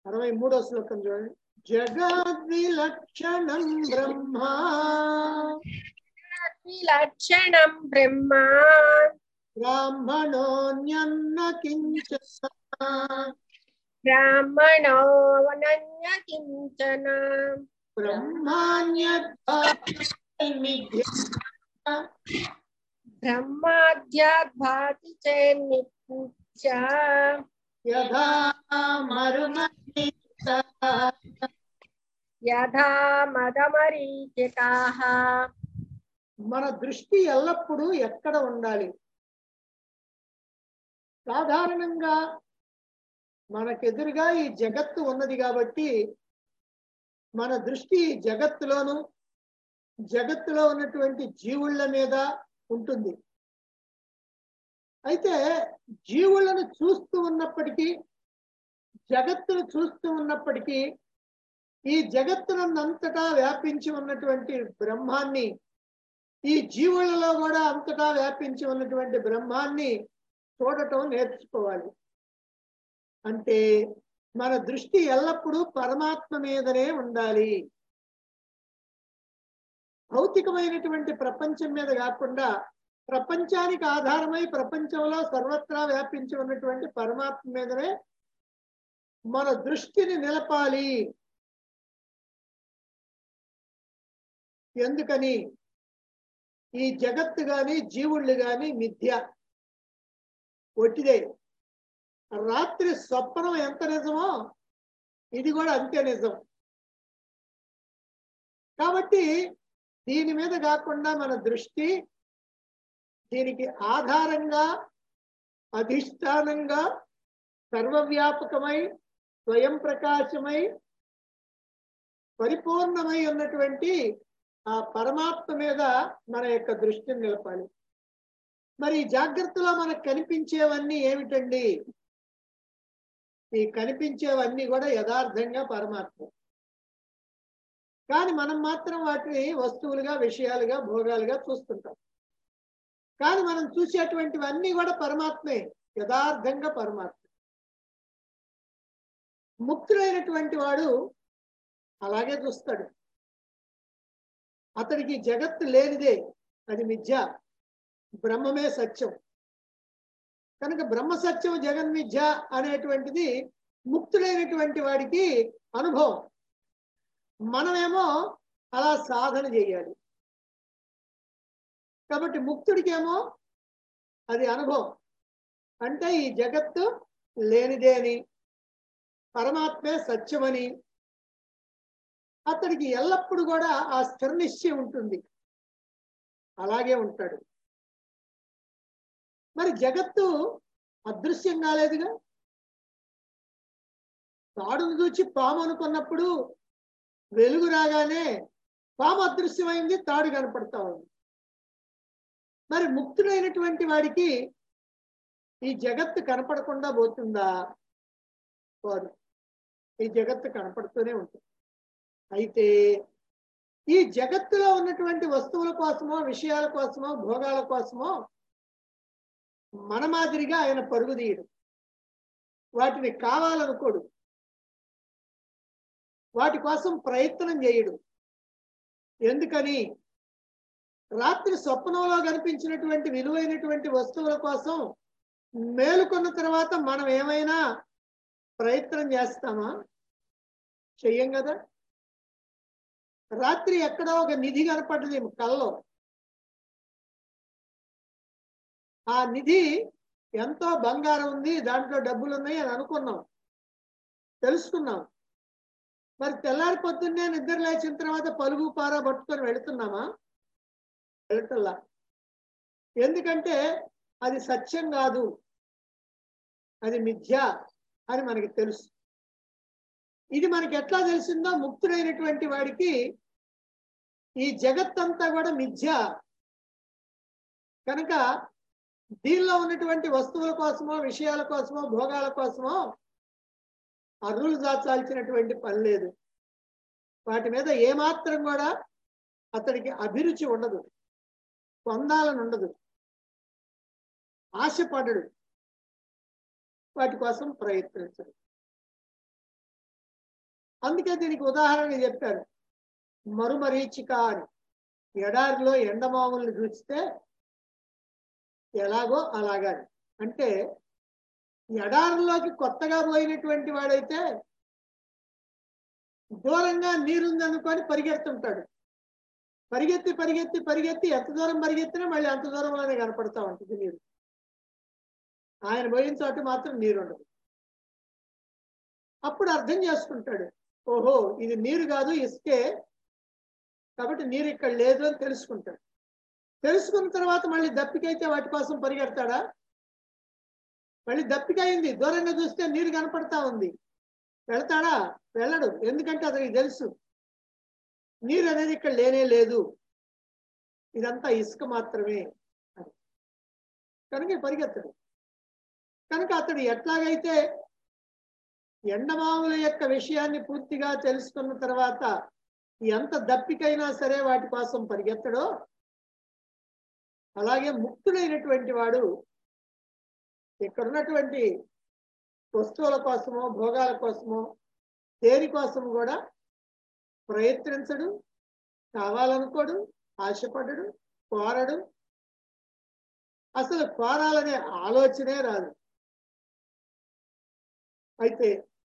అరవై మూడో శ్లోకం చూడండి జగద్విలక్షణం బ్రహ్మ లక్షణం బ్రహ్మ బ్రాహ్మణోన్యన్న కించన బ్రాహ్మణోనన్య కించన బ్రహ్మాన్యద్భాతి బ్రహ్మాద్యాద్భాతి చేన్నిత్య యథా మరుమీత యథా మదమరీచితాః మన దృష్టి ఎల్లప్పుడూ ఎక్కడ ఉండాలి సాధారణంగా మనకెదురుగా ఈ జగత్తు ఉన్నది కాబట్టి మన దృష్టి ఈ జగత్తులోను జగత్తులో ఉన్నటువంటి జీవుళ్ళ మీద ఉంటుంది అయితే జీవులను చూస్తూ ఉన్నప్పటికీ జగత్తును చూస్తూ ఉన్నప్పటికీ ఈ జగత్తునంతటా వ్యాపించి ఉన్నటువంటి బ్రహ్మాన్ని ఈ జీవులలో కూడా అంతటా వ్యాపించి ఉన్నటువంటి బ్రహ్మాన్ని చూడటం నేర్చుకోవాలి అంటే మన దృష్టి ఎల్లప్పుడూ పరమాత్మ మీదనే ఉండాలి భౌతికమైనటువంటి ప్రపంచం మీద కాకుండా ప్రపంచానికి ఆధారమై ప్రపంచంలో సర్వత్రా వ్యాపించి ఉన్నటువంటి పరమాత్మ మీదనే మన దృష్టిని నిలపాలి ఎందుకని ఈ జగత్తు గాని జీవుళ్ళు గాని మిథ్య ఒట్టిదే రాత్రి స్వప్నం ఎంత నిజమో ఇది కూడా అంతే నిజం కాబట్టి దీని మీద కాకుండా మన దృష్టి దీనికి ఆధారంగా అధిష్టానంగా సర్వవ్యాపకమై స్వయం ప్రకాశమై పరిపూర్ణమై ఉన్నటువంటి ఆ పరమాత్మ మీద మన యొక్క దృష్టిని నిలపాలి మరి ఈ జాగ్రత్తలో మనకు కనిపించేవన్నీ ఏమిటండి ఈ కనిపించేవన్నీ కూడా యథార్థంగా పరమాత్మ కానీ మనం మాత్రం వాటిని వస్తువులుగా విషయాలుగా భోగాలుగా చూస్తుంటాం కానీ మనం చూసేటువంటివన్నీ కూడా పరమాత్మే యథార్థంగా పరమాత్మ ముక్తుడైనటువంటి వాడు అలాగే చూస్తాడు అతడికి జగత్తు లేనిదే అది మిథ్య బ్రహ్మమే సత్యం కనుక బ్రహ్మ సత్యం జగన్మిథ్య అనేటువంటిది ముక్తుడైనటువంటి వాడికి అనుభవం మనమేమో అలా సాధన చేయాలి కాబట్టి ముక్తుడికేమో అది అనుభవం అంటే ఈ జగత్తు లేనిదే అని పరమాత్మే సత్యమని అతడికి ఎల్లప్పుడూ కూడా ఆ స్థిర నిశ్చయం ఉంటుంది అలాగే ఉంటాడు మరి జగత్తు అదృశ్యం కాలేదుగా తాడును చూచి పాము అనుకున్నప్పుడు వెలుగు రాగానే పాము అదృశ్యమైంది తాడు కనపడతా ఉంది మరి ముక్తుడైనటువంటి వాడికి ఈ జగత్తు కనపడకుండా పోతుందా పోదు ఈ జగత్తు కనపడుతూనే ఉంటుంది అయితే ఈ జగత్తులో ఉన్నటువంటి వస్తువుల కోసమో విషయాల కోసమో భోగాల కోసమో మన మాదిరిగా ఆయన పరుగు తీయడు వాటిని కావాలనుకోడు వాటి కోసం ప్రయత్నం చేయడు ఎందుకని రాత్రి స్వప్నంలో కనిపించినటువంటి విలువైనటువంటి వస్తువుల కోసం మేలుకొన్న తర్వాత మనం ఏమైనా ప్రయత్నం చేస్తామా చెయ్యం కదా రాత్రి ఎక్కడో ఒక నిధి కనపడ్డది కల్లో ఆ నిధి ఎంతో బంగారం ఉంది దాంట్లో డబ్బులు ఉన్నాయి అని అనుకున్నాం తెలుసుకున్నాం మరి తెల్లారి పొద్దున్నే నిద్ర లేచిన తర్వాత పలుగు పార పట్టుకొని వెళుతున్నామా వెళుతల్లా ఎందుకంటే అది సత్యం కాదు అది మిథ్య అని మనకి తెలుసు ఇది మనకి ఎట్లా తెలిసిందో ముక్తుడైనటువంటి వాడికి ఈ జగత్తంతా కూడా మిథ్య కనుక దీనిలో ఉన్నటువంటి వస్తువుల కోసమో విషయాల కోసమో భోగాల కోసమో అర్రులు దాచాల్సినటువంటి పని లేదు వాటి మీద ఏమాత్రం కూడా అతడికి అభిరుచి ఉండదు పొందాలని ఉండదు ఆశపడడు వాటి కోసం ప్రయత్నించడు అందుకే దీనికి ఉదాహరణ చెప్పారు మరుమరీచిక అని ఎడారిలో ఎండమావుల్ని చూస్తే ఎలాగో అలాగని అంటే ఎడారిలోకి కొత్తగా పోయినటువంటి వాడైతే దూరంగా నీరుందనుకొని పరిగెడుతుంటాడు పరిగెత్తి పరిగెత్తి పరిగెత్తి ఎంత దూరం పరిగెత్తినా మళ్ళీ అంత దూరంలోనే కనపడతా ఉంటుంది నీరు ఆయన పోయిన చోట మాత్రం నీరు ఉండదు అప్పుడు అర్థం చేసుకుంటాడు ఓహో ఇది నీరు కాదు ఇసుకే కాబట్టి నీరు ఇక్కడ లేదు అని తెలుసుకుంటాడు తెలుసుకున్న తర్వాత మళ్ళీ దప్పికైతే వాటి కోసం పరిగెడతాడా మళ్ళీ దప్పిక అయింది దూరంగా చూస్తే నీరు కనపడతా ఉంది వెళ్తాడా వెళ్ళడు ఎందుకంటే అతనికి తెలుసు నీరు అనేది ఇక్కడ లేనే లేదు ఇదంతా ఇసుక మాత్రమే అని కనుక పరిగెత్తడు కనుక అతడు ఎట్లాగైతే ఎండమావుల యొక్క విషయాన్ని పూర్తిగా తెలుసుకున్న తర్వాత ఎంత దప్పికైనా సరే వాటి కోసం పరిగెత్తడో అలాగే ముక్తుడైనటువంటి వాడు ఇక్కడ ఉన్నటువంటి వస్తువుల కోసమో భోగాల కోసమో దేని కోసము కూడా ప్రయత్నించడు కావాలనుకోడు ఆశపడడు కోరడు అసలు కోరాలనే ఆలోచనే రాదు అయితే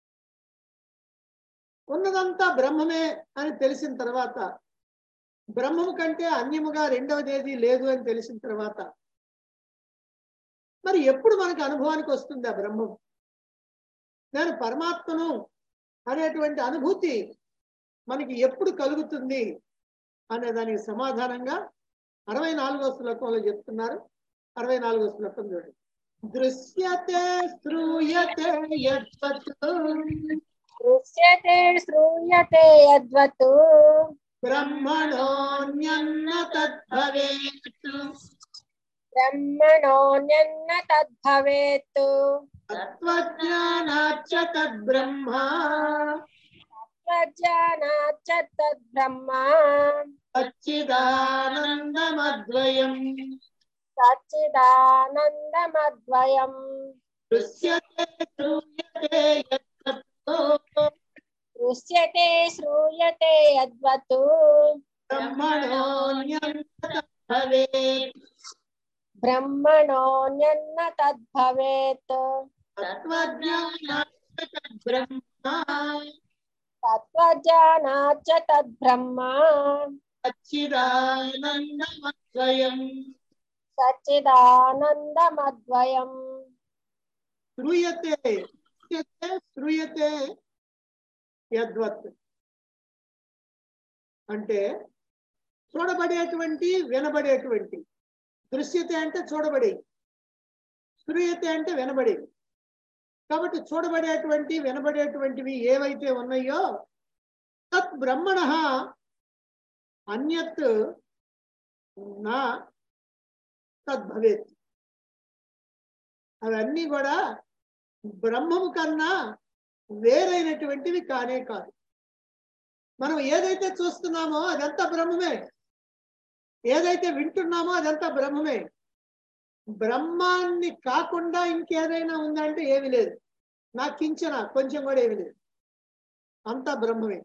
ఉన్నదంతా బ్రహ్మమే అని తెలిసిన తర్వాత బ్రహ్మము కంటే అన్యముగా రెండవదేది లేదు అని తెలిసిన తర్వాత మరి ఎప్పుడు మనకు అనుభవానికి వస్తుంది ఆ బ్రహ్మం నేను పరమాత్మను అనేటువంటి అనుభూతి మనకి ఎప్పుడు కలుగుతుంది అనే దానికి సమాధానంగా అరవై నాలుగో శ్లోకంలో చెప్తున్నారు అరవై నాలుగో శ్లోకం చూడండి దృశ్యతే శ్రూయతే యద్వత్ దృశ్యతే శ్రూయతే యద్వత్ బ్రహ్మణోన్యన్న తద్భవేత్ బ్రహ్మణోన్యన్న తద్భవేత్ తత్వజ్ఞానాచ్చ తద్బ్రహ్మ ప్రజ్ఞానాచ్చ తద్బ్రహ్మ సచ్చిదానందమద్వయం సచ్చిదానందమద్వయం దృశ్యతే శ్రూయతే యద్వత్తు దృశ్యతే శ్రూయతే యద్వత్ బ్రహ్మణోన్యన్న తద్భవేత్ బ్రహ్మణోన్యన్న తద్భవేత్ తత్వజ్ఞానాచ్చ తద్బ్రహ్మ తత్వజ్ఞానాచ్చ తద్బ్రహ్మ సచ్చిదానందమద్వయం సచ్చిదానందమద్వయం శ్రూయతే శ్రూయతే శ్రూయతే యద్వత్ అంటే చూడబడేటువంటి వినబడేటువంటి దృశ్యతే అంటే చూడబడే శ్రూయతే అంటే వినబడే కాబట్టి చూడబడేటువంటి వినబడేటువంటివి ఏవైతే ఉన్నాయో తత్ బ్రహ్మణ అన్యత్ నా తద్భవేత్ అవన్నీ కూడా బ్రహ్మము కన్నా వేరైనటువంటివి కానే కాదు మనం ఏదైతే చూస్తున్నామో అదంతా బ్రహ్మమే ఏదైతే వింటున్నామో అదంతా బ్రహ్మమే బ్రహ్మాన్ని కాకుండా ఇంకేదైనా ఉందంటే ఏమి లేదు నా కించన కొంచెం కూడా ఏమి లేదు అంతా బ్రహ్మమే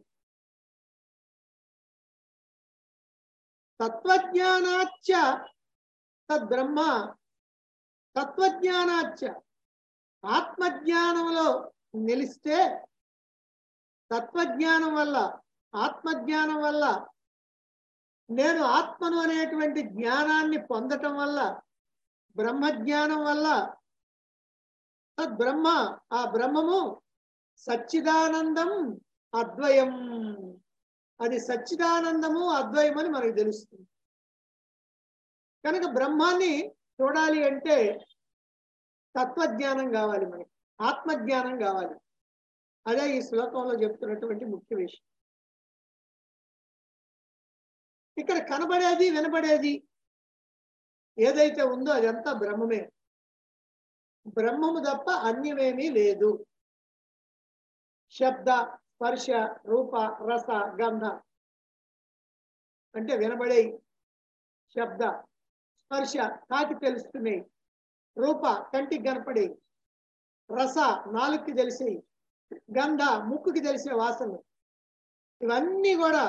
తత్వజ్ఞానాచ్చ తద్బ్రహ్మ తత్వజ్ఞానాచ్చ ఆత్మజ్ఞానంలో నిలిస్తే తత్వజ్ఞానం వల్ల ఆత్మజ్ఞానం వల్ల నేను ఆత్మను అనేటువంటి జ్ఞానాన్ని పొందటం వల్ల బ్రహ్మజ్ఞానం వల్ల తద్బ్రహ్మ ఆ బ్రహ్మము సచ్చిదానందం అద్వయం అది సచ్చిదానందము అద్వయం అని మనకు తెలుస్తుంది కనుక బ్రహ్మాన్ని చూడాలి అంటే తత్వజ్ఞానం కావాలి మనకి ఆత్మజ్ఞానం కావాలి అదే ఈ శ్లోకంలో చెప్తున్నటువంటి ముఖ్య విషయం ఇక్కడ కనబడేది వినబడేది ఏదైతే ఉందో అదంతా బ్రహ్మమే బ్రహ్మము తప్ప అన్యమేమీ లేదు శబ్ద స్పర్శ రూప రస గంధ అంటే వినబడే శబ్ద స్పర్శ కాకి తెలుస్తున్నాయి రూప కంటికి కనపడే రస నాలుగుకి తెలిసే గంధ ముక్కుకి తెలిసే వాసన ఇవన్నీ కూడా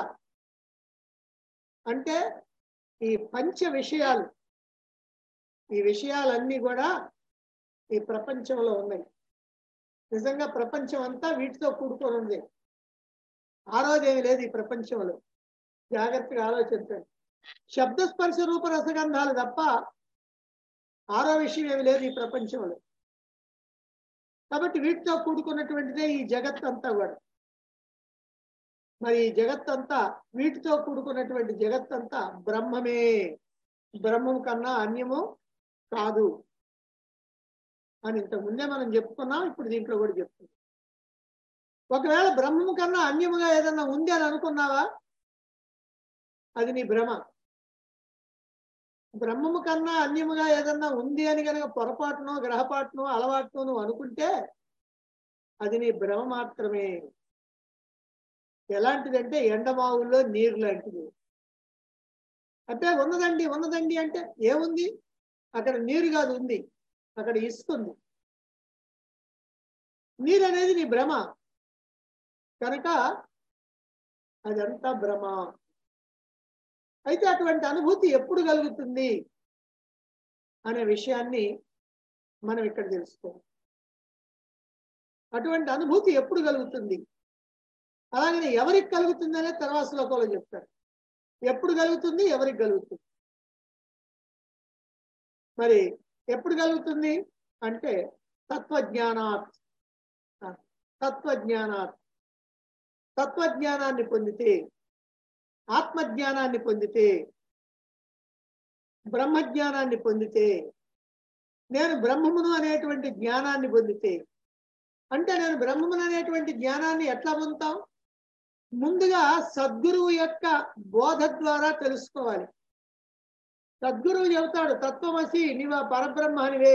అంటే ఈ పంచ విషయాలు ఈ విషయాలన్నీ కూడా ఈ ప్రపంచంలో ఉన్నాయి నిజంగా ప్రపంచం అంతా వీటితో కూడుకొని ఉంది ఆ రోజేమి లేదు ఈ ప్రపంచంలో జాగ్రత్తగా ఆలోచించండి శబ్దస్పర్శ రూప రసగంధాలు తప్ప ఆరో విషయం ఏమి లేదు ఈ ప్రపంచంలో కాబట్టి వీటితో కూడుకున్నటువంటిదే ఈ జగత్ అంతా కూడా మరి ఈ జగత్ అంతా వీటితో కూడుకున్నటువంటి జగత్ అంతా బ్రహ్మమే బ్రహ్మం కన్నా అన్యము కాదు అని ఇంతకు ముందే మనం చెప్పుకున్నాం ఇప్పుడు దీంట్లో కూడా చెప్తున్నాం ఒకవేళ బ్రహ్మము కన్నా అన్యముగా ఏదన్నా ఉంది అని అనుకున్నావా అది నీ భ్రమ బ్రహ్మము కన్నా అన్యముగా ఏదన్నా ఉంది అని కనుక పొరపాటునో గ్రహపాటునో అలవాటునో నువ్వు అనుకుంటే అది నీ భ్రమ మాత్రమే ఎలాంటిదంటే ఎండమావుల్లో నీరు లాంటిది అంటే ఉన్నదండి ఉన్నదండి అంటే ఏముంది అక్కడ నీరు కాదు ఉంది అక్కడ ఇసుక ఉంది నీరు అనేది నీ భ్రమ కనుక అదంతా భ్రమ అయితే అటువంటి అనుభూతి ఎప్పుడు కలుగుతుంది అనే విషయాన్ని మనం ఇక్కడ తెలుసుకోవాలి అటువంటి అనుభూతి ఎప్పుడు కలుగుతుంది అలాగనే ఎవరికి కలుగుతుంది అనేది తర్వాత శ్లోకంలో చెప్తారు ఎప్పుడు కలుగుతుంది ఎవరికి కలుగుతుంది మరి ఎప్పుడు కలుగుతుంది అంటే తత్వజ్ఞానాత్ తత్వజ్ఞానాత్ తత్వజ్ఞానాన్ని పొందితే ఆత్మజ్ఞానాన్ని పొందితే బ్రహ్మజ్ఞానాన్ని పొందితే నేను బ్రహ్మమును అనేటువంటి జ్ఞానాన్ని పొందితే అంటే నేను బ్రహ్మమును అనేటువంటి జ్ఞానాన్ని ఎట్లా పొందుతాం ముందుగా సద్గురువు యొక్క బోధ ద్వారా తెలుసుకోవాలి సద్గురువు చెబుతాడు తత్వమసి నీవు ఆ పరబ్రహ్మానివే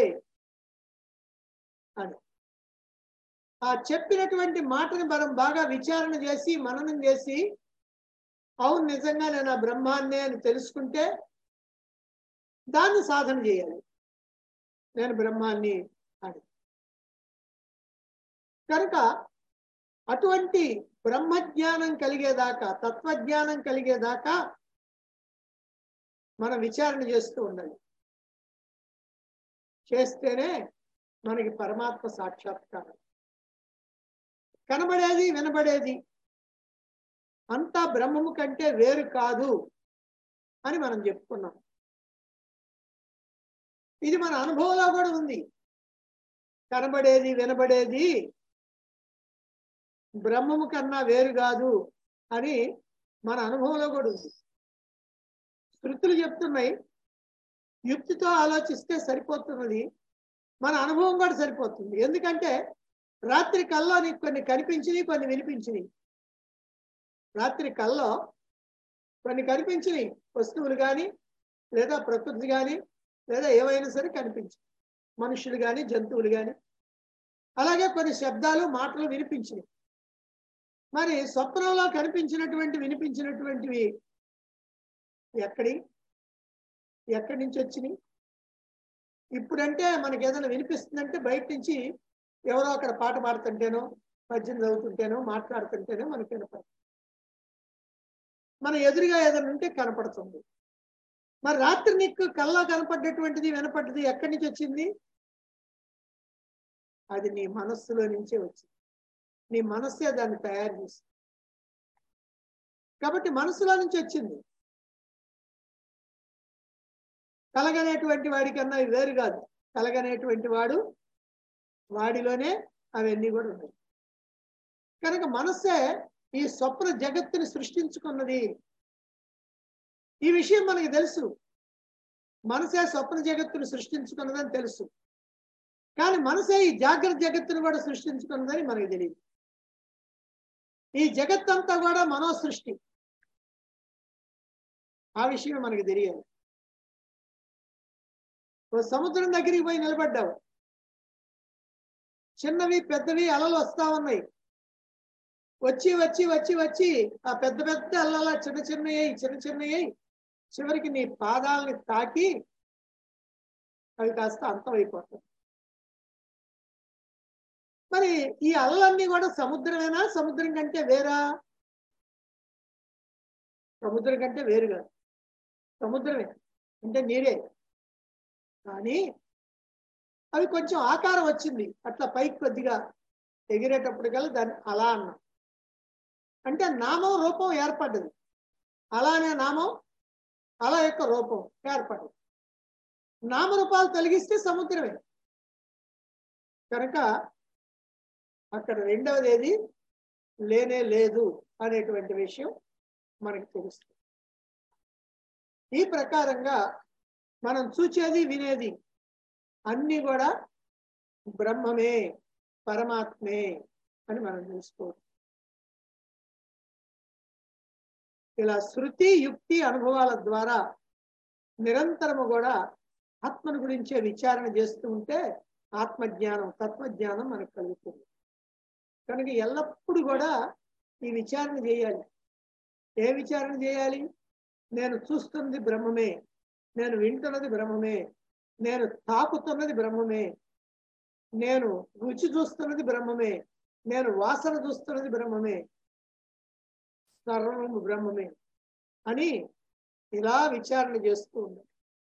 అని ఆ చెప్పినటువంటి మాటని మనం బాగా విచారణ చేసి మననం చేసి అవును నిజంగా నేను ఆ బ్రహ్మాన్నే అని తెలుసుకుంటే దాన్ని సాధన చేయాలి నేను బ్రహ్మాన్ని అని కనుక అటువంటి బ్రహ్మజ్ఞానం కలిగేదాకా తత్వజ్ఞానం కలిగేదాకా మనం విచారణ చేస్తూ ఉండాలి చేస్తేనే మనకి పరమాత్మ సాక్షాత్కారం కనబడేది వినబడేది అంతా బ్రహ్మము కంటే వేరు కాదు అని మనం చెప్పుకున్నాం ఇది మన అనుభవంలో కూడా ఉంది కనబడేది వినబడేది బ్రహ్మము కన్నా వేరు కాదు అని మన అనుభవంలో కూడా ఉంది శృతులు చెప్తున్నాయి యుక్తితో ఆలోచిస్తే సరిపోతున్నది మన అనుభవం కూడా సరిపోతుంది ఎందుకంటే రాత్రి కల్లో నీకు కొన్ని కనిపించినవి కొన్ని వినిపించినవి రాత్రి కల్లో కొన్ని కనిపించినవి వస్తువులు కానీ లేదా ప్రకృతి కానీ లేదా ఏవైనా సరే కనిపించి మనుషులు కానీ జంతువులు కానీ అలాగే కొన్ని శబ్దాలు మాటలు వినిపించినవి మరి స్వప్నంలో కనిపించినటువంటి వినిపించినటువంటివి ఎక్కడి ఎక్కడి నుంచి వచ్చినాయి ఇప్పుడంటే మనకి ఏదైనా వినిపిస్తుందంటే బయట నుంచి ఎవరో అక్కడ పాట పాడుతుంటేనో పద్యం చదువుతుంటేనో మాట్లాడుతుంటేనో మనకి వినపడుతుంది మన ఎదురుగా ఏదైనా ఉంటే కనపడుతుంది మరి రాత్రి నీకు కల్లా కనపడ్డటువంటిది వినపడ్డది ఎక్కడి నుంచి వచ్చింది అది నీ మనస్సులో నుంచే వచ్చింది నీ మనస్సే దాన్ని తయారు చేసింది కాబట్టి మనసులో నుంచి వచ్చింది కలగనేటువంటి వాడికన్నా ఇవి వేరు కాదు కలగనేటువంటి వాడు వాడిలోనే అవన్నీ కూడా ఉన్నాయి కనుక మనస్సే ఈ స్వప్న జగత్తుని సృష్టించుకున్నది ఈ విషయం మనకి తెలుసు మనసే స్వప్న జగత్తును సృష్టించుకున్నదని తెలుసు కానీ మనసే ఈ జాగ్రత్త జగత్తును కూడా సృష్టించుకున్నదని మనకి తెలియదు ఈ జగత్తంతా కూడా మనో సృష్టి ఆ విషయం మనకి తెలియాలి ఓ సముద్రం దగ్గరికి పోయి నిలబడ్డావు చిన్నవి పెద్దవి అలలు వస్తా ఉన్నాయి వచ్చి వచ్చి వచ్చి వచ్చి ఆ పెద్ద పెద్ద అల్లలా చిన్న చిన్నయ్యి చిన్న చిన్నయ్యి చివరికి నీ పాదాలని తాకి అవి కాస్త అంతమైపోతాయి మరి ఈ అలలన్నీ కూడా సముద్రమేనా సముద్రం కంటే వేరా సముద్రం కంటే వేరుగా సముద్రమే అంటే నీరే కానీ అవి కొంచెం ఆకారం వచ్చింది అట్లా పైకి కొద్దిగా ఎగిరేటప్పటికల్లా దాన్ని అలా అన్నాం అంటే నామం రూపం ఏర్పడ్డది అలానే నామం అలా యొక్క రూపం ఏర్పడ్డది నామరూపాలు తొలగిస్తే సముద్రమే కనుక అక్కడ రెండవది ఏది లేనే లేదు అనేటువంటి విషయం మనకు తెలుస్తుంది ఈ ప్రకారంగా మనం చూచేది వినేది అన్నీ కూడా బ్రహ్మమే పరమాత్మే అని మనం తెలుసుకోవచ్చు ఇలా శృతి యుక్తి అనుభవాల ద్వారా నిరంతరము కూడా ఆత్మను గురించే విచారణ చేస్తూ ఉంటే ఆత్మజ్ఞానం తత్వజ్ఞానం మనకు కలుగుతుంది కనుక ఎల్లప్పుడూ కూడా ఈ విచారణ చేయాలి ఏ విచారణ చేయాలి నేను చూస్తున్నది బ్రహ్మమే నేను వింటున్నది బ్రహ్మమే నేను తాకుతున్నది బ్రహ్మమే నేను రుచి చూస్తున్నది బ్రహ్మమే నేను వాసన చూస్తున్నది బ్రహ్మమే సర్వము బ్రహ్మమే అని ఇలా విచారణ చేస్తూ ఉంది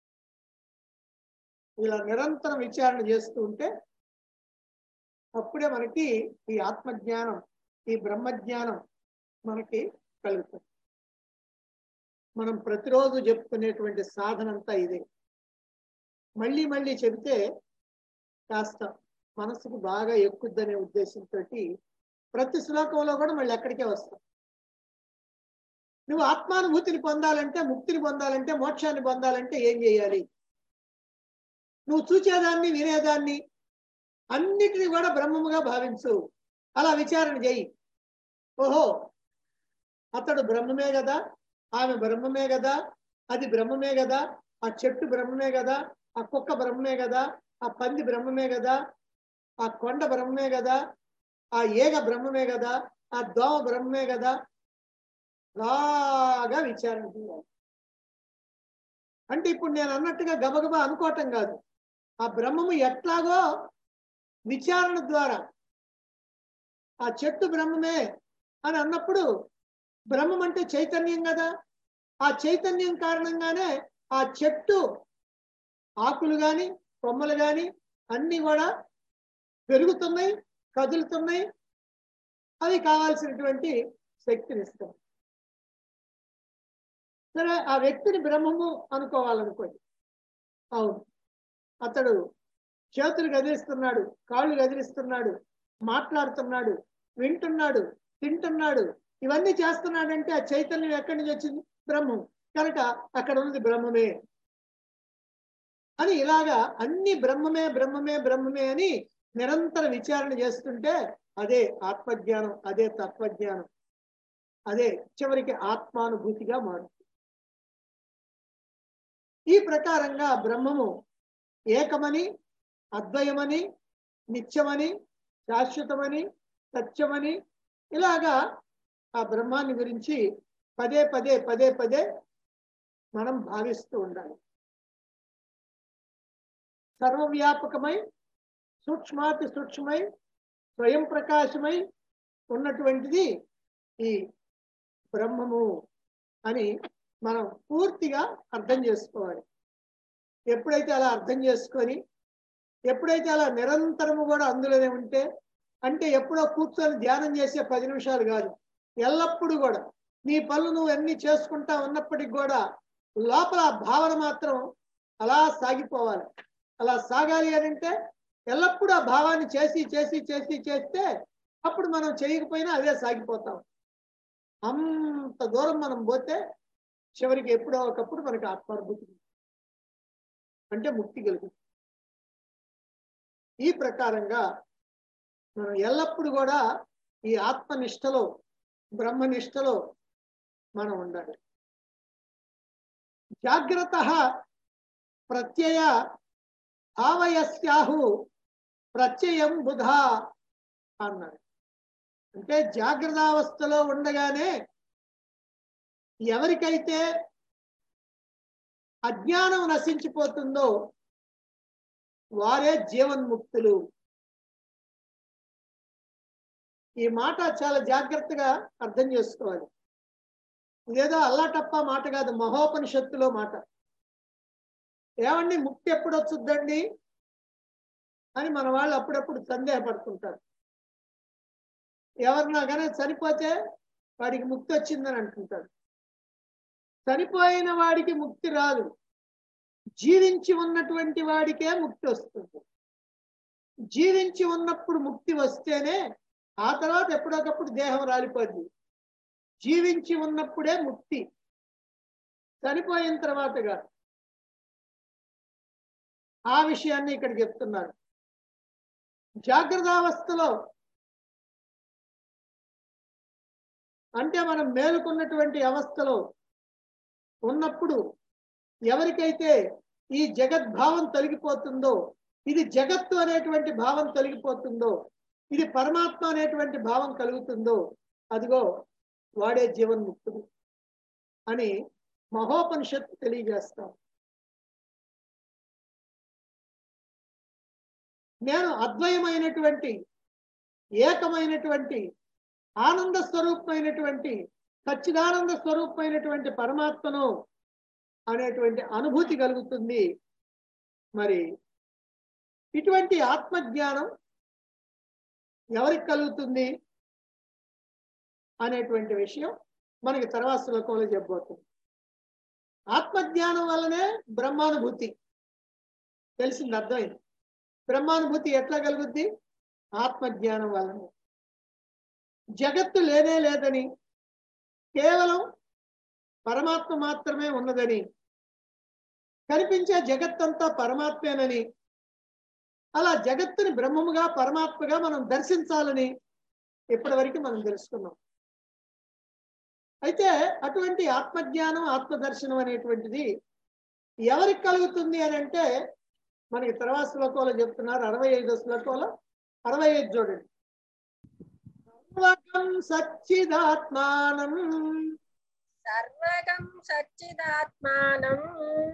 ఇలా నిరంతరం విచారణ చేస్తూ ఉంటే అప్పుడే మనకి ఈ ఆత్మజ్ఞానం ఈ బ్రహ్మజ్ఞానం మనకి కలుగుతుంది మనం ప్రతిరోజు చెప్పుకునేటువంటి సాధన అంతా ఇదే మళ్ళీ మళ్ళీ చెబితే కాస్త మనసుకు బాగా ఎక్కుద్దనే ఉద్దేశంతో ప్రతి శ్లోకంలో కూడా మళ్ళీ ఎక్కడికే వస్తాం నువ్వు ఆత్మానుభూతిని పొందాలంటే ముక్తిని పొందాలంటే మోక్షాన్ని పొందాలంటే ఏం చేయాలి నువ్వు చూచేదాన్ని వినేదాన్ని అన్నిటిని కూడా బ్రహ్మముగా భావించు అలా విచారణ చేయి ఓహో అతడు బ్రహ్మమే కదా ఆమె బ్రహ్మమే కదా అది బ్రహ్మమే కదా ఆ చెట్టు బ్రహ్మమే కదా ఆ కుక్క బ్రహ్మమే కదా ఆ పంది బ్రహ్మమే కదా ఆ కొండ బ్రహ్మమే కదా ఆ ఏగ బ్రహ్మమే కదా ఆ దోమ బ్రహ్మమే కదా బాగా విచారణ చేయాలి అంటే ఇప్పుడు నేను అన్నట్టుగా గబగబా అనుకోవటం కాదు ఆ బ్రహ్మము ఎట్లాగో విచారణ ద్వారా ఆ చెట్టు బ్రహ్మమే అని అన్నప్పుడు బ్రహ్మం అంటే చైతన్యం కదా ఆ చైతన్యం కారణంగానే ఆ చెట్టు ఆకులు గాని కొమ్మలు గాని అన్ని కూడా పెరుగుతున్నాయి కదులుతున్నాయి అవి కావాల్సినటువంటి శక్తిని ఇస్తాయి సరే ఆ వ్యక్తిని బ్రహ్మము అనుకోవాలనుకోండి అవును అతడు చేతులు గదిలిస్తున్నాడు కాళ్ళు గదిలిస్తున్నాడు మాట్లాడుతున్నాడు వింటున్నాడు తింటున్నాడు ఇవన్నీ చేస్తున్నాడంటే ఆ చైతన్యం ఎక్కడి నుంచి వచ్చింది బ్రహ్మం కనుక అక్కడ ఉన్నది బ్రహ్మమే అని ఇలాగా అన్ని బ్రహ్మమే బ్రహ్మమే బ్రహ్మమే అని నిరంతర విచారణ చేస్తుంటే అదే ఆత్మజ్ఞానం అదే తత్వజ్ఞానం అదే చివరికి ఆత్మానుభూతిగా మారుతుంది ఈ ప్రకారంగా బ్రహ్మము ఏకమని అద్వయమని నిత్యమని శాశ్వతమని సత్యమని ఇలాగా ఆ బ్రహ్మాన్ని గురించి పదే పదే పదే పదే మనం భావిస్తూ ఉండాలి సర్వవ్యాపకమై సూక్ష్మాతి సూక్ష్మై స్వయం ప్రకాశమై ఉన్నటువంటిది ఈ బ్రహ్మము అని మనం పూర్తిగా అర్థం చేసుకోవాలి ఎప్పుడైతే అలా అర్థం చేసుకొని ఎప్పుడైతే అలా నిరంతరము కూడా అందులోనే ఉంటే అంటే ఎప్పుడో కూర్చొని ధ్యానం చేసే పది నిమిషాలు కాదు ఎల్లప్పుడూ కూడా నీ పనులు నువ్వు అన్ని చేసుకుంటా ఉన్నప్పటికి కూడా లోపల ఆ భావన మాత్రం అలా సాగిపోవాలి అలా సాగాలి అని అంటే ఎల్లప్పుడూ ఆ భావాన్ని చేసి చేసి చేసి చేస్తే అప్పుడు మనం చేయకపోయినా అదే సాగిపోతాం అంత దూరం మనం పోతే చివరికి ఎప్పుడో ఒకప్పుడు మనకి ఆత్మానుభూతి అంటే ముక్తి కలుగుతుంది ఈ ప్రకారంగా మనం ఎల్లప్పుడూ కూడా ఈ ఆత్మనిష్టలో బ్రహ్మనిష్టలో మనం ఉండాలి జాగ్రత్త ప్రత్యయ భావయస్యాహు ప్రత్యయం బుధ అన్నాడు అంటే జాగ్రత్తావస్థలో ఉండగానే ఎవరికైతే అజ్ఞానం నశించిపోతుందో వారే జీవన్ముక్తులు ఈ మాట చాలా జాగ్రత్తగా అర్థం చేసుకోవాలి ఇదేదో అల్లాటప్ప మాట కాదు మహోపనిషత్తులో మాట ఏమండి ముక్తి ఎప్పుడు వచ్చుద్దండి అని మన వాళ్ళు అప్పుడప్పుడు సందేహపడుతుంటారు ఎవరినా కానీ చనిపోతే వాడికి ముక్తి వచ్చిందని అంటుంటాడు చనిపోయిన వాడికి ముక్తి రాదు జీవించి ఉన్నటువంటి వాడికే ముక్తి వస్తుంది జీవించి ఉన్నప్పుడు ముక్తి వస్తేనే ఆ తర్వాత ఎప్పుడొకప్పుడు దేహం రాలిపోద్ది జీవించి ఉన్నప్పుడే ముక్తి చనిపోయిన తర్వాతగా ఆ విషయాన్ని ఇక్కడ చెప్తున్నారు జాగ్రత్తావస్థలో అంటే మనం మేలుకున్నటువంటి అవస్థలో ఉన్నప్పుడు ఎవరికైతే ఈ జగద్భావం తొలగిపోతుందో ఇది జగత్తు అనేటువంటి భావం తొలగిపోతుందో ఇది పరమాత్మ అనేటువంటి భావం కలుగుతుందో అదిగో వాడే జీవన్ముక్తుడు అని మహోపనిషత్తు తెలియజేస్తాం నేను అద్వయమైనటువంటి ఏకమైనటువంటి ఆనంద స్వరూపమైనటువంటి సచ్చిదానంద స్వరూపమైనటువంటి పరమాత్మను అనేటువంటి అనుభూతి కలుగుతుంది మరి ఇటువంటి ఆత్మజ్ఞానం ఎవరికి కలుగుతుంది అనేటువంటి విషయం మనకి తర్వాత శ్లోకంలో చెప్పబోతుంది ఆత్మజ్ఞానం వల్లనే బ్రహ్మానుభూతి తెలిసింది అర్థమైంది బ్రహ్మానుభూతి ఎట్లా కలుగుద్ది ఆత్మజ్ఞానం వల్లనే జగత్తు లేనే లేదని కేవలం పరమాత్మ మాత్రమే ఉన్నదని కనిపించే జగత్తంతా పరమాత్మేనని అలా జగత్తుని బ్రహ్మముగా పరమాత్మగా మనం దర్శించాలని ఇప్పటి వరకు మనం తెలుసుకున్నాం అయితే అటువంటి ఆత్మజ్ఞానం ఆత్మదర్శనం అనేటువంటిది ఎవరికి కలుగుతుంది అని అంటే మనకి తర్వాత శ్లోకంలో చెప్తున్నారు అరవై ఐదో శ్లోకంలో అరవై ఐదు చూడండి సర్వగం సచ్చిదాత్మానం సర్వగం సచ్చిదాత్మానం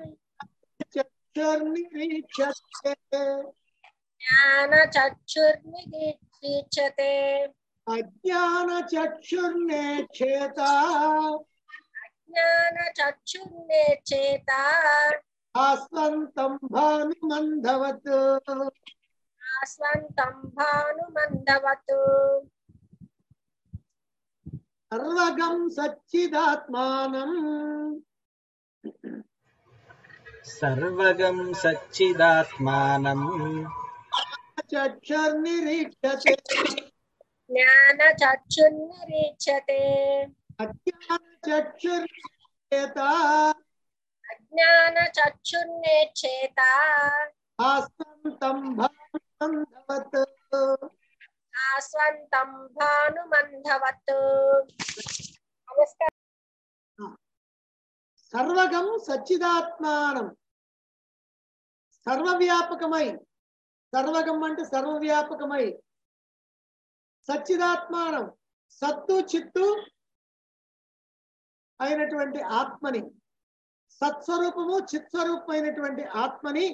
చక్షుర్నిరీక్షతే జ్ఞాన చక్షుర్నిరీక్షతే అజ్ఞాన చక్షుర్నేక్షేత జ్ఞాన చక్షుర్నే చేత ఆస్వంతం భానుమంధవత్ స్వంతం భానుమందవతు సర్వగం సచ్చిదాత్మానం सर्वगं सच्चिदात्मानं చక్షుర్నిరీక్షతే జ్ఞాన చక్షుర్నిరీక్షతే అజ్ఞాన చక్షుర్నేత అజ్ఞాన చక్షుర్నే చేత ఆస్వంతం భానుమంధవత్ స్వంతం భానుమందవతు నమస్కారం సర్వగం సచ్చిదాత్మానం సర్వవ్యాపకమై సర్వగం అంటే సర్వవ్యాపకమై సచ్చిదాత్మానం సత్తు చిత్తు అయినటువంటి ఆత్మని సత్స్వరూపము చిత్స్వరూపమైనటువంటి ఆత్మని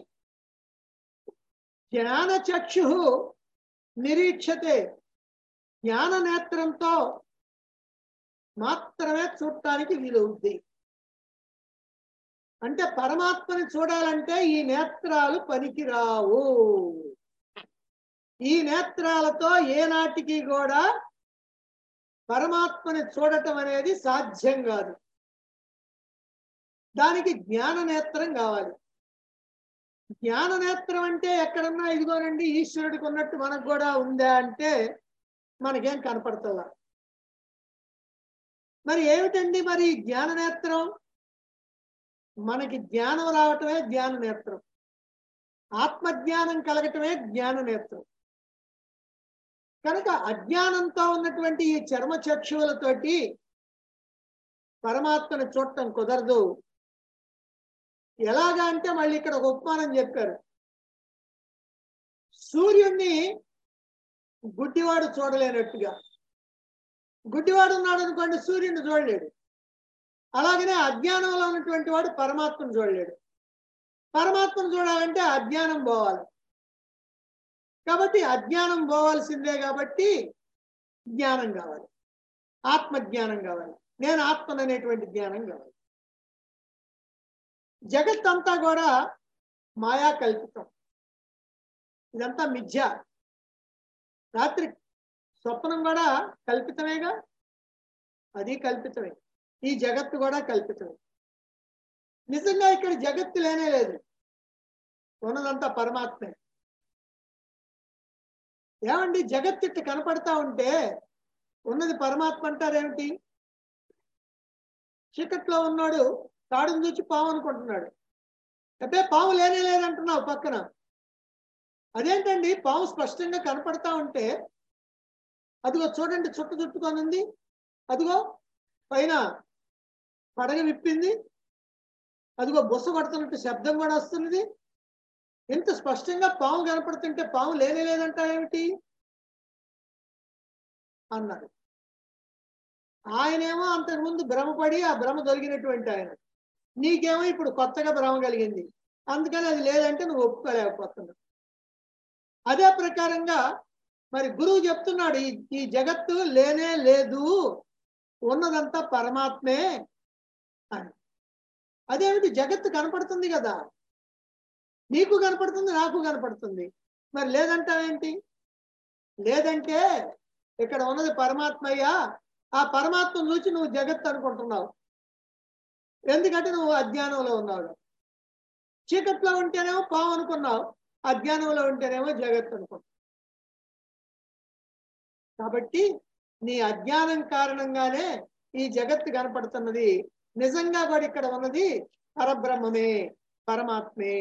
జ్ఞాన చక్షు నిరీక్షతే జ్ఞాన నేత్రంతో మాత్రమే చూడటానికి వీలవుద్ది అంటే పరమాత్మని చూడాలంటే ఈ నేత్రాలు పనికిరావు ఈ నేత్రాలతో ఏనాటికి కూడా పరమాత్మని చూడటం అనేది సాధ్యం కాదు దానికి జ్ఞాన నేత్రం కావాలి జ్ఞాన నేత్రం అంటే ఎక్కడన్నా ఇదిగోనండి ఈశ్వరుడికి ఉన్నట్టు మనకు కూడా ఉందా అంటే మనకేం కనపడుతుందా మరి ఏమిటండి మరి ఈ జ్ఞాన నేత్రం మనకి జ్ఞానం రావటమే జ్ఞాన నేత్రం ఆత్మజ్ఞానం కలగటమే జ్ఞాన నేత్రం కనుక అజ్ఞానంతో ఉన్నటువంటి ఈ చర్మ చక్షువులతోటి పరమాత్మను చూడటం కుదరదు ఎలాగా అంటే మళ్ళీ ఇక్కడ ఒక ఉపమానం చెప్పారు సూర్యుణ్ణి గుడ్డివాడు చూడలేనట్టుగా గుడ్డివాడు ఉన్నాడు అనుకోండి సూర్యుడిని చూడలేడు అలాగనే అజ్ఞానంలో ఉన్నటువంటి వాడు పరమాత్మను చూడలేడు పరమాత్మను చూడాలంటే అజ్ఞానం పోవాలి కాబట్టి అజ్ఞానం పోవాల్సిందే కాబట్టి జ్ఞానం కావాలి ఆత్మజ్ఞానం కావాలి నేను ఆత్మననేటువంటి జ్ఞానం కావాలి జగత్ అంతా కూడా మాయా కల్పితం ఇదంతా మిథ్య రాత్రి స్వప్నం కూడా కల్పితమేగా అది కల్పితమే ఈ జగత్తు కూడా కల్పితమే నిజంగా ఇక్కడ జగత్తు లేనే లేదు ఉన్నదంతా పరమాత్మే ఏమండి జగత్తు ఇట్ట కనపడతా ఉంటే ఉన్నది పరమాత్మ అంటారేమిటి చీకట్లో ఉన్నాడు తాడును చూచి పాము అనుకుంటున్నాడు అంటే పాము లేనే లేదంటున్నావు పక్కన అదేంటండి పాము స్పష్టంగా కనపడతా ఉంటే అదిగో చూడండి చుట్టు చుట్టుకొని ఉంది అదిగో పైన పడగ విప్పింది అదిగో బుస కొడుతున్నట్టు శబ్దం కూడా వస్తున్నది ఇంత స్పష్టంగా పాము కనపడుతుంటే పాము లేనే లేదంటారేమిటి అన్నాడు ఆయనేమో అంతకుముందు భ్రమపడి ఆ భ్రమ దొరికినటువంటి ఆయన నీకేమో ఇప్పుడు కొత్తగా భ్రమ కలిగింది అందుకని అది లేదంటే నువ్వు ఒప్పుకోలేకపోతున్నావు అదే ప్రకారంగా మరి గురువు చెప్తున్నాడు ఈ ఈ జగత్తు లేనే లేదు ఉన్నదంతా పరమాత్మే అని అదేమిటి జగత్తు కనపడుతుంది కదా నీకు కనపడుతుంది నాకు కనపడుతుంది మరి లేదంటావేంటి లేదంటే ఇక్కడ ఉన్నది పరమాత్మయ్యా ఆ పరమాత్మను చూసి నువ్వు జగత్తు అనుకుంటున్నావు ఎందుకంటే నువ్వు అజ్ఞానంలో ఉన్నావు చీకట్లో ఉంటేనేమో పాము అనుకున్నావు అజ్ఞానంలో ఉంటేనేమో జగత్తు అనుకున్నావు కాబట్టి నీ అజ్ఞానం కారణంగానే ఈ జగత్తు కనపడుతున్నది నిజంగా కూడా ఇక్కడ ఉన్నది పరబ్రహ్మమే పరమాత్మే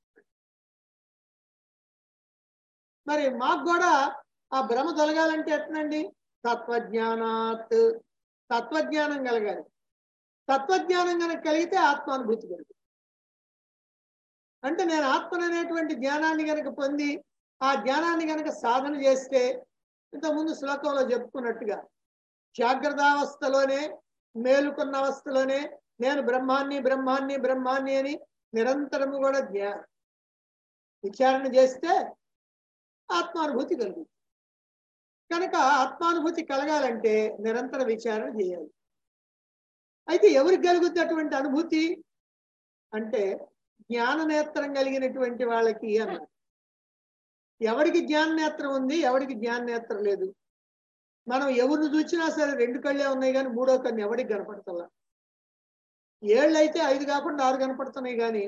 మరి మాకు కూడా ఆ భ్రమ తొలగాలంటే ఎట్లండి తత్వజ్ఞానాత్ తత్వజ్ఞానం కలగాలి తత్వజ్ఞానం కనుక కలిగితే ఆత్మానుభూతి కలుగుతుంది అంటే నేను ఆత్మననేటువంటి జ్ఞానాన్ని కనుక పొంది ఆ జ్ఞానాన్ని కనుక సాధన చేస్తే ఇంతకుముందు శ్లోకంలో చెప్పుకున్నట్టుగా జాగ్రత్తావస్థలోనే మేలుకున్న అవస్థలోనే నేను బ్రహ్మాన్ని బ్రహ్మాన్ని బ్రహ్మాన్ని అని నిరంతరము కూడా జ్ఞా విచారణ చేస్తే ఆత్మానుభూతి కలుగుతుంది కనుక ఆత్మానుభూతి కలగాలంటే నిరంతర విచారణ చేయాలి అయితే ఎవరికి కలుగుద్ది అటువంటి అనుభూతి అంటే జ్ఞాన నేత్రం కలిగినటువంటి వాళ్ళకి అన్నారు ఎవరికి జ్ఞాన నేత్రం ఉంది ఎవరికి జ్ఞాన నేత్రం లేదు మనం ఎవరిని చూసినా సరే రెండు కళ్ళే ఉన్నాయి కానీ మూడో కన్ను ఎవరికి కనపడతలా ఏళ్ళు అయితే ఐదు కాకుండా ఆరు కనపడుతున్నాయి కానీ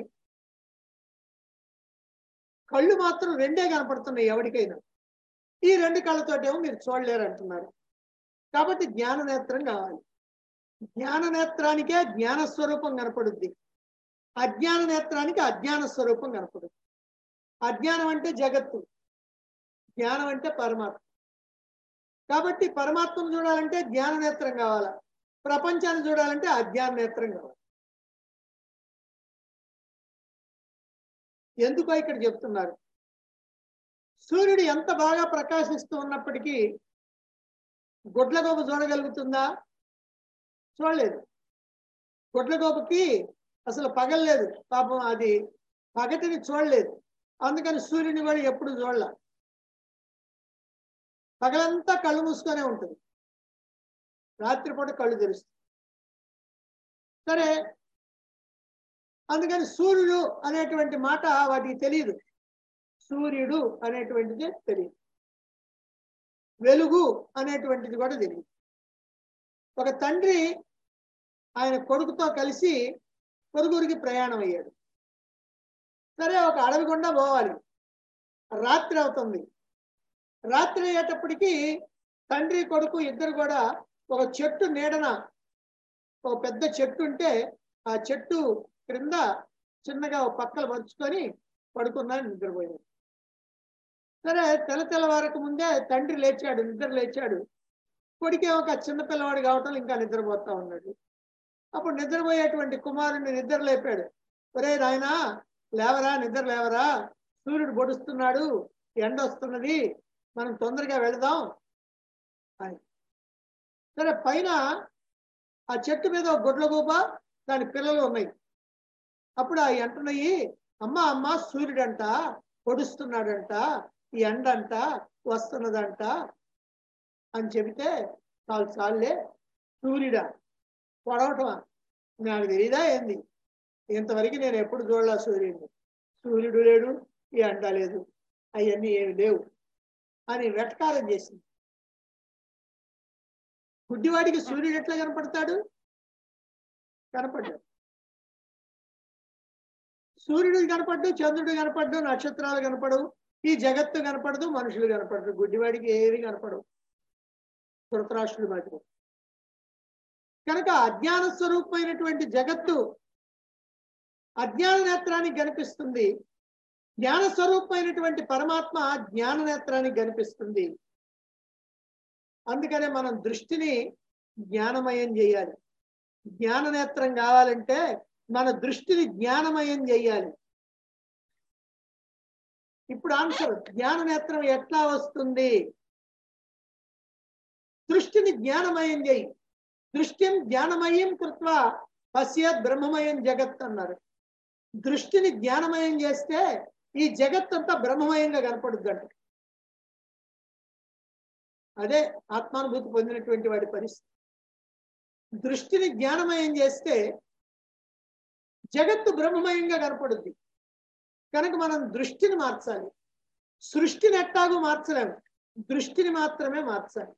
కళ్ళు మాత్రం రెండే కనపడుతున్నాయి ఎవరికైనా ఈ రెండు కళ్ళతోటేమో మీరు చూడలేరు అంటున్నారు కాబట్టి జ్ఞాన నేత్రం కావాలి జ్ఞాన నేత్రానికే జ్ఞాన స్వరూపం కనపడుద్ది అజ్ఞాన నేత్రానికి అజ్ఞాన స్వరూపం కనపడుద్ది అజ్ఞానం అంటే జగత్తు జ్ఞానం అంటే పరమాత్మ కాబట్టి పరమాత్మను చూడాలంటే జ్ఞాన నేత్రం కావాలా ప్రపంచాన్ని చూడాలంటే అజ్ఞాన నేత్రం కావాలి ఎందుకో ఇక్కడ చెప్తున్నారు సూర్యుడు ఎంత బాగా ప్రకాశిస్తూ ఉన్నప్పటికీ గుడ్లగోప చూడగలుగుతుందా చూడలేదు గుడ్లగోపకి అసలు పగల్లేదు పాపం అది పగటిని చూడలేదు అందుకని సూర్యుని కూడా ఎప్పుడు చూడల పగలంతా కళ్ళు మూసుకొనే ఉంటుంది రాత్రిపూట కళ్ళు తెరుస్తుంది సరే అందుకని సూర్యుడు అనేటువంటి మాట వాటికి తెలియదు సూర్యుడు అనేటువంటిది తెలియదు వెలుగు అనేటువంటిది కూడా తెలియదు ఒక తండ్రి ఆయన కొడుకుతో కలిసి పొరుగురికి ప్రయాణం అయ్యాడు సరే ఒక అడవి గుండా పోవాలి రాత్రి అవుతుంది రాత్రి అయ్యేటప్పటికి తండ్రి కొడుకు ఇద్దరు కూడా ఒక చెట్టు నీడన ఒక పెద్ద చెట్టు ఉంటే ఆ చెట్టు క్రింద చిన్నగా ఒక పక్కలు పరుచుకొని పడుకున్నాడు నిద్రపోయాడు సరే తెల్ల తెల్లవారకు ముందే తండ్రి లేచాడు నిద్ర లేచాడు కొడుకే ఒక చిన్న పిల్లవాడు కావటం ఇంకా నిద్రపోతా ఉన్నాడు అప్పుడు నిద్రపోయేటువంటి కుమారుడిని నిద్ర లేపాడు ఒరే నాయనా లేవరా నిద్ర లేవరా సూర్యుడు పొడుస్తున్నాడు ఎండ వస్తున్నది మనం తొందరగా వెళదాం అని సరే పైన ఆ చెట్టు మీద ఒక గుడ్లగూప దాని పిల్లలు ఉన్నాయి అప్పుడు ఆ ఎంటున్నాయి అమ్మ అమ్మ సూర్యుడంట పొడుస్తున్నాడంట ఈ ఎండ అంట వస్తున్నదంట అని చెబితే చాలు చాలులే సూర్యుడా పొడవటమా నాకు తెలియదా ఏంది ఇంతవరకు నేను ఎప్పుడు చూడలే సూర్యుడిని సూర్యుడు లేడు ఈ అంట లేదు అవన్నీ ఏమి లేవు అని వెటకారం చేసింది గుడ్డివాడికి సూర్యుడు ఎట్లా కనపడతాడు కనపడ్డాడు సూర్యుడు కనపడ్డు చంద్రుడు కనపడ్డు నక్షత్రాలు కనపడవు ఈ జగత్తు కనపడదు మనుషులు కనపడరు గుడ్డివాడికి ఏవి కనపడవు ధృతరాష్ట్రుడు మాత్రం కనుక అజ్ఞాన స్వరూపమైనటువంటి జగత్తు అజ్ఞాన నేత్రానికి కనిపిస్తుంది జ్ఞాన స్వరూపమైనటువంటి పరమాత్మ జ్ఞాన నేత్రానికి కనిపిస్తుంది అందుకనే మనం దృష్టిని జ్ఞానమయం చేయాలి జ్ఞాన నేత్రం కావాలంటే మన దృష్టిని జ్ఞానమయం చేయాలి ఇప్పుడు ఆన్సర్ జ్ఞాన నేత్రం ఎట్లా వస్తుంది దృష్టిని జ్ఞానమయం చేయి దృష్టిం జ్ఞానమయం కృత్వ పశ్యత్ బ్రహ్మమయం జగత్ అన్నారు దృష్టిని జ్ఞానమయం చేస్తే ఈ జగత్ అంతా బ్రహ్మమయంగా కనపడుద్ది అంట అదే ఆత్మానుభూతి పొందినటువంటి వాడి పరిస్థితి దృష్టిని జ్ఞానమయం చేస్తే జగత్తు బ్రహ్మమయంగా కనపడుద్ది కనుక మనం దృష్టిని మార్చాలి సృష్టిని ఎట్టాగూ మార్చలేము దృష్టిని మాత్రమే మార్చాలి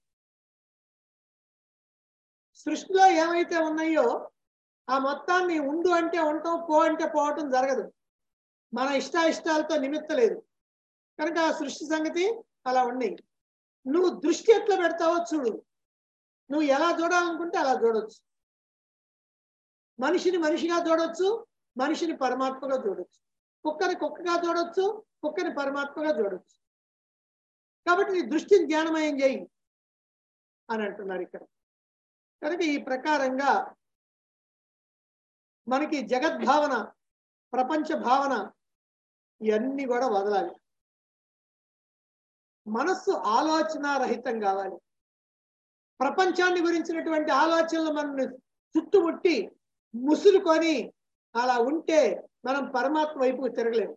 సృష్టిలో ఏమైతే ఉన్నాయో ఆ మొత్తాన్ని ఉండు అంటే ఉండటం పో అంటే పోవటం జరగదు మన ఇష్టాయిష్టాలతో నిమిత్తలేదు కనుక ఆ సృష్టి సంగతి అలా ఉన్నాయి నువ్వు దృష్టి ఎట్లా పెడతావో చూడు నువ్వు ఎలా చూడాలనుకుంటే అలా చూడొచ్చు మనిషిని మనిషిగా చూడొచ్చు మనిషిని పరమాత్మగా చూడొచ్చు కుక్కని కుక్కగా చూడొచ్చు కుక్కని పరమాత్మగా చూడొచ్చు కాబట్టి నీ దృష్టిని జ్ఞానమయం చేయి అని అంటున్నారు ఇక్కడ కనుక ఈ ప్రకారంగా మనకి జగద్భావన ప్రపంచ భావన ఇవన్నీ కూడా వదలాలి మనస్సు ఆలోచన రహితం కావాలి ప్రపంచాన్ని గురించినటువంటి ఆలోచనలు మన చుట్టుముట్టి ముసులుకొని అలా ఉంటే మనం పరమాత్మ వైపుకు తిరగలేము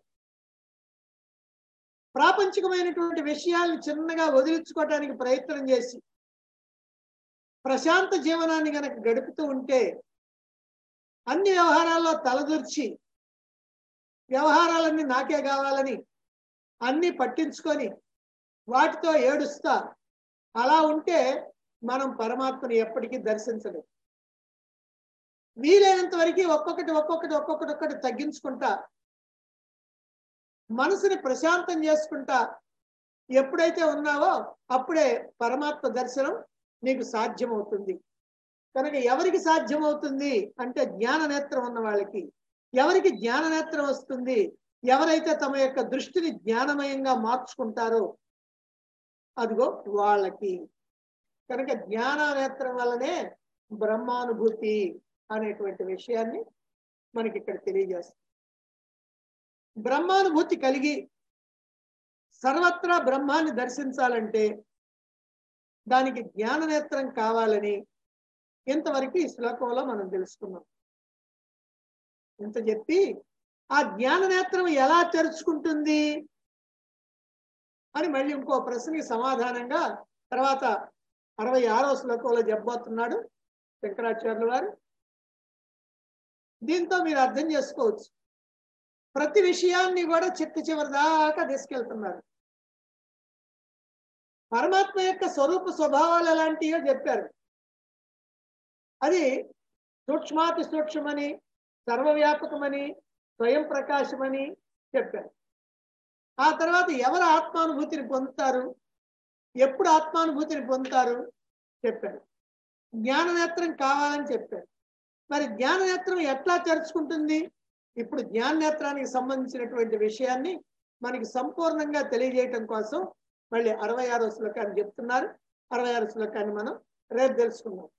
ప్రాపంచికమైనటువంటి విషయాల్ని చిన్నగా వదిలించుకోవటానికి ప్రయత్నం చేసి ప్రశాంత జీవనాన్ని గనక గడుపుతూ ఉంటే అన్ని వ్యవహారాల్లో తలదూర్చి వ్యవహారాలన్నీ నాకే కావాలని అన్ని పట్టించుకొని వాటితో ఏడుస్తా అలా ఉంటే మనం పరమాత్మని ఎప్పటికీ దర్శించలేం వీలైనంత వరకు ఒక్కొక్కటి ఒక్కొక్కటి ఒక్కొక్కటి ఒక్కటి తగ్గించుకుంటా మనసుని ప్రశాంతం చేసుకుంటా ఎప్పుడైతే ఉన్నావో అప్పుడే పరమాత్మ దర్శనం నీకు సాధ్యమవుతుంది కనుక ఎవరికి సాధ్యమవుతుంది అంటే జ్ఞాన నేత్రం ఉన్న వాళ్ళకి ఎవరికి జ్ఞాన నేత్రం వస్తుంది ఎవరైతే తమ యొక్క దృష్టిని జ్ఞానమయంగా మార్చుకుంటారో అదిగో వాళ్ళకి కనుక జ్ఞాన నేత్రం వల్లనే బ్రహ్మానుభూతి అనేటువంటి విషయాన్ని మనకి ఇక్కడ తెలియజేస్తుంది బ్రహ్మానుభూతి కలిగి సర్వత్రా బ్రహ్మాన్ని దర్శించాలంటే దానికి జ్ఞాన నేత్రం కావాలని ఇంతవరకు ఈ శ్లోకంలో మనం తెలుసుకున్నాం ఇంత చెప్పి ఆ జ్ఞాన నేత్రం ఎలా తెరుచుకుంటుంది అని మళ్ళీ ఇంకో ప్రశ్నకి సమాధానంగా తర్వాత అరవై ఆరో శ్లోకంలో చెప్పబోతున్నాడు శంకరాచార్యుల వారు దీంతో మీరు అర్థం చేసుకోవచ్చు ప్రతి విషయాన్ని కూడా చిట్ట చివరి దాకా తీసుకెళ్తున్నారు పరమాత్మ యొక్క స్వరూప స్వభావాలు ఎలాంటివో చెప్పారు అది సూక్ష్మాతి సూక్ష్మని సర్వవ్యాపకమని స్వయం ప్రకాశమని చెప్పారు ఆ తర్వాత ఎవరు ఆత్మానుభూతిని పొందుతారు ఎప్పుడు ఆత్మానుభూతిని పొందుతారు చెప్పారు జ్ఞాననేత్రం కావాలని చెప్పారు మరి జ్ఞాననేత్రం ఎట్లా తెరుచుకుంటుంది ఇప్పుడు జ్ఞాననేత్రానికి సంబంధించినటువంటి విషయాన్ని మనకి సంపూర్ణంగా తెలియజేయటం కోసం మళ్ళీ అరవై ఆరో శ్లోకాన్ని చెప్తున్నారు అరవై ఆరో శ్లోకాన్ని మనం రేపు తెలుసుకుందాం